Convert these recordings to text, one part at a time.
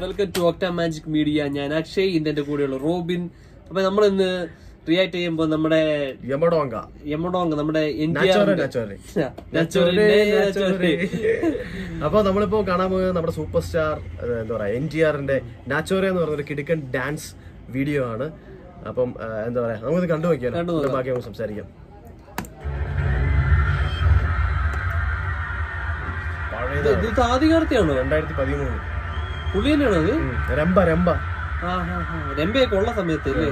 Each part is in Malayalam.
Welcome to octa magic media ഞാൻ അക്ഷയ് ഇതിന്റെ കൂടെയുള്ള റോബിൻ അപ്പൊ നമ്മൾ ഇന്ന് റിയാക്ട് ചെയ്യുമ്പോൾ നമ്മുടെ യമഡോങ്ക യമഡോങ് നമ്മുടെ നാച്ചോറെ, നാച്ചോറെ. നാച്ചോറെ, നാച്ചോറെ. അപ്പൊ നമ്മളിപ്പോ കാണാൻ പോകുന്നത് നമ്മുടെ സൂപ്പർ സ്റ്റാർ ഏഹ്, എന്താ പറയാ എൻ ടി ആറിന്റെ നാച്ചോറെ എന്ന് പറയുന്ന ഒരു കിടുക്കൻ ഡാൻസ് വീഡിയോ ആണ് അപ്പം ഏഹ്, എന്താ പറയാ നമുക്കിത് കണ്ടു നോക്കിയാലോ കണ്ടു നോക്കാം. എന്നിട്ട് ബാക്കി നമുക്ക് സംസാരിക്കാം പഴയത് ഇത് ആദ്യകാലത്തെയാണോ രണ്ടായിരത്തി പതിമൂന്ന് പുള്ളി തന്നെയാണോ അത് ഉം. രംബ രംബ ആ ഹാ ഹാ രമ്പയൊക്കെ ഉള്ള സമയത്ത് അല്ലേ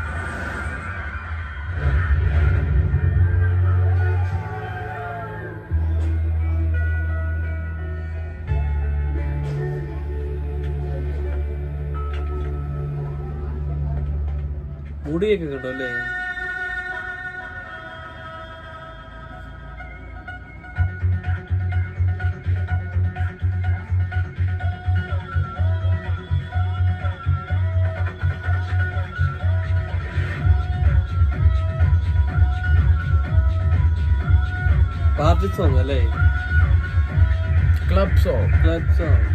മുടിയൊക്കെ കിട്ടും അല്ലേ പാർട്ടി സോങ് അല്ലേ ക്ലബ് സോങ് ക്ലബ് സോങ്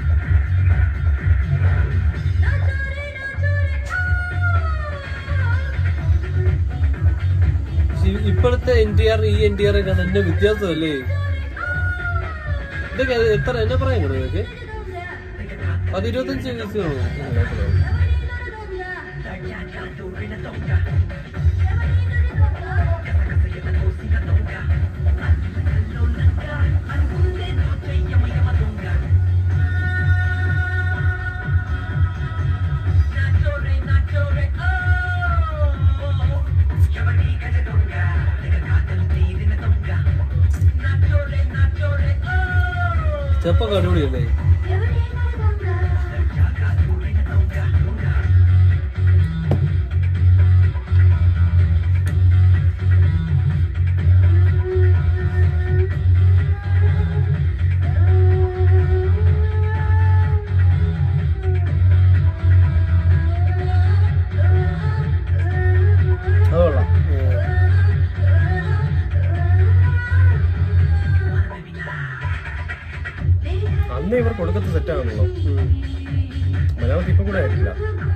ഇപ്പോഴത്തെ എൻ ടി ആർ ഈ എൻ ടി ആർ കാണാൻ എന്റെ വ്യത്യാസമല്ലേ ഇതൊക്കെ എത്ര എന്നെ പറയാൻ കൂടെ ഇതൊക്കെ പതിരുപത്തഞ്ച് വയസ്സാണോ ചെപ്പൊക്കെ അടിപൊളിയല്ലേ അത് കൊള്ളാം അന്ന് ഇവർ കൊടുക്കത്ത് സെറ്റാണെന്നുള്ളൂ ഉം. മലയാളത്തിൽ ഇപ്പൊ കൂടെ ആയിട്ടില്ല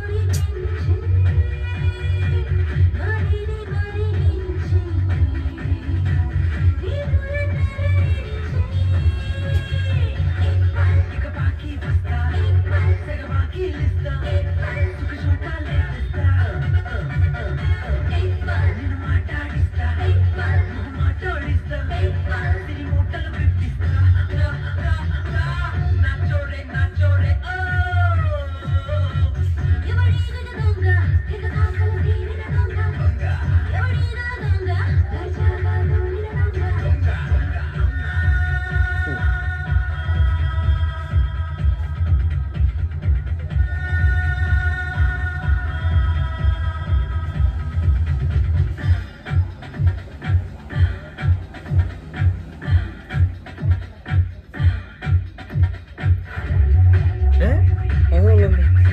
ഏ അതുകൊള്ളാം.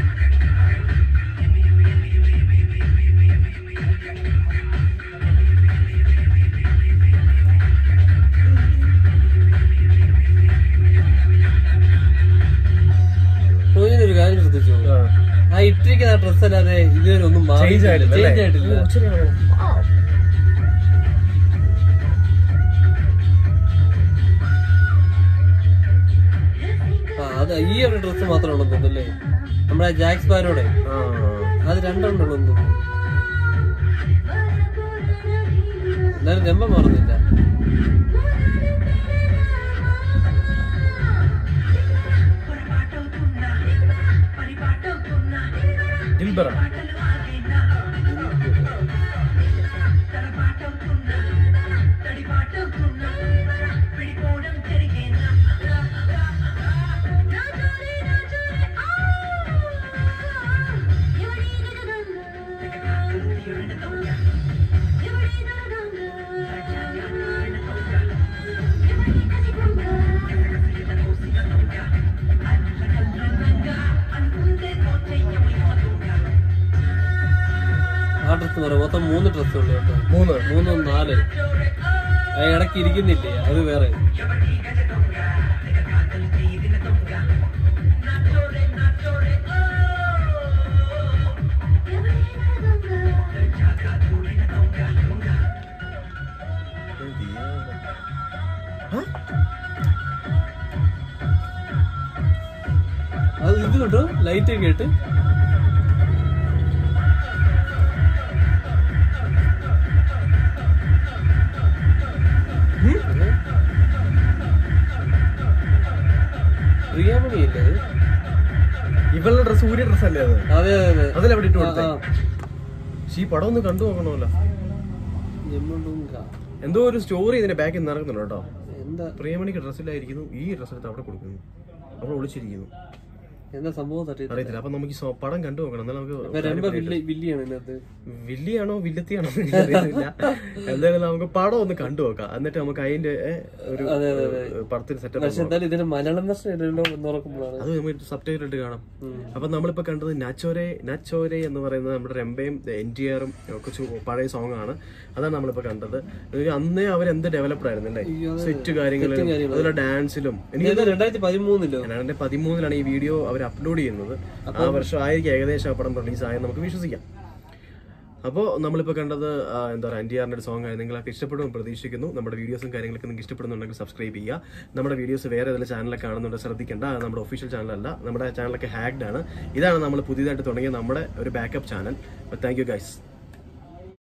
റോജിനൊരു കാര്യം ശ്രദ്ധിച്ചു ആ. ആ ഇട്ടിരിക്കുന്ന ഡ്രസ് അല്ലാതെ ഇതുവരെ ഒന്നും ചേഞ്ച് ആയിട്ടില്ല ചേഞ്ച് അല്ലേ? ആയിട്ടില്ല ഓ, ശരിയാണോ? ആ. ആ അത് ഈ ഒരു ഡ്രസ് മാത്രമേ ഉള്ളൂ തോന്നുന്നല്ലേ നമ്മുടെ ജാക്സ് ബാരോടെ ആ. അത് രണ്ടെണ്ണം ഉള്ളൂ തോന്നുന്നു എന്നാലും രമ്പ മാറുന്നില്ല ദിൽബറ ആ ഡ്രസ് പറയാം മൊത്തം മൂന്ന് ഡ്രസ് ഉള്ളു കേട്ടോ മൂന്ന് മൂന്നും നാല് ആ ഇടയ്ക്ക് ഇരിക്കുന്നില്ലേ അത് വേറെ Nature, nature, അത് ഇത് കേട്ടോ ലൈറ്റ് ഒക്കെ ഇട്ട് പ്രിയാമണിയല്ലേ അത്? ഇവളുടെ ഡ്രസ് ഊരിയ ഡ്രസ് അല്ലേ അത് അതെ അതെ അതെ അതിലെവിടെ ഇട്ട് ആ, കൊടുത്തേ ആ. പക്ഷേ ഈ പടം ഒന്ന് കണ്ടു നോക്കണമല്ലോ ജമ്മുണ്ടുങ്ക. എന്തോ ഒരു സ്റ്റോറി ഇതിന്റെ ബാക്കിൽ നടക്കുന്നുണ്ട് കേട്ടോ എന്താ പ്രിയമണിക്ക് ഡ്രസ്സിലായിരിക്കുന്നു ഈ ഡ്രസ്സ് എടുത്ത് അവിടെ കൊടുക്കുന്നു അവിടെ ഒളിച്ചിരിക്കുന്നു എന്താ സംഭവം തട്ടിയത് അറിയത്തില്ല അപ്പൊ നമുക്ക് ഈ സോ- പടം കണ്ടു നോക്കണം എന്നാലും നമുക്ക് ഇപ്പൊ രമ്പ വില്ലി വില്ലിയാണ് ഇതിനകത്ത് വില്ലിയാണോ വില്ലത്തിയാണോ എന്ന് എനിക്കറിയത്തില്ല എന്തായാലും നമുക്ക് പടം ഒന്ന് കണ്ടു നോക്കാം എന്നിട്ട് നമുക്ക് അതിന്റെ ഏ, ഒരു ഏ, പടത്തിന് സെറ്റപ്പ് പക്ഷെ എന്തായാലും ഇതിന് മലയാളം ദർശനം ഇല്ലല്ലോ എന്ന് ഓർക്കുമ്പോഴാണ് അത് നമുക്ക് സബ് ടൈറ്റിൽ ഇട്ട് കാണാം അപ്പൊ നമ്മളിപ്പോ കണ്ടത് നാച്ചോരെ നാച്ചോരെ എന്ന് പറയുന്നത് നമ്മുടെ രംബയും എൻ ടി ആറും ഒക്കെ ചു- പഴയ സോങ് ആണ് അതാണ് നമ്മളിപ്പോ കണ്ടത് എനിക്ക് അന്നേ അവർ എന്ത് ഡെവലപ്പർ ആയിരുന്നു അല്ലേ സെറ്റ് കാര്യങ്ങളും അതുപോലെ ഡാൻസിലും എനിക്ക് ഇത് രണ്ടായിരത്തി പതിമൂന്നിലോ രണ്ടായിരത്തി പതിമൂന്നിലാണ് ഈ വീഡിയോ അവർ അപ്ലോഡ് ചെയ്യുന്നത് ആ വർഷം ആയിരിക്കും ഏകദേശം ആ പടം റിലീസ് ആയെന്ന് നമുക്ക് വിശ്വസിക്കാം അപ്പോൾ നമ്മളിപ്പോൾ കണ്ടത് ആ, എന്താ പറയുക എൻ ടി ആറിൻ്റെ സോങ് ആയി നിങ്ങൾക്ക് ഇഷ്ടപ്പെടുമെന്ന് പ്രതീക്ഷിക്കുന്നു നമ്മുടെ വീഡിയോസും കാര്യങ്ങളൊക്കെ നിങ്ങൾക്ക് ഇഷ്ടപ്പെടുന്നുണ്ടെങ്കിൽ സബ്സ്ക്രൈബ് ചെയ്യുക നമ്മുടെ വീഡിയോസ് വേറെ ഏതെങ്കിലും ചാനലൊക്കെ കാണുന്നുണ്ട് ശ്രദ്ധിക്കേണ്ട അത് നമ്മുടെ ഒഫീഷ്യൽ ചാനലല്ല നമ്മുടെ ചാനലൊക്കെ ഹാക്ഡ് ആണ് ഇതാണ് നമ്മൾ പുതിയതായിട്ട് തുടങ്ങിയ നമ്മുടെ ഒരു backup channel thank you guys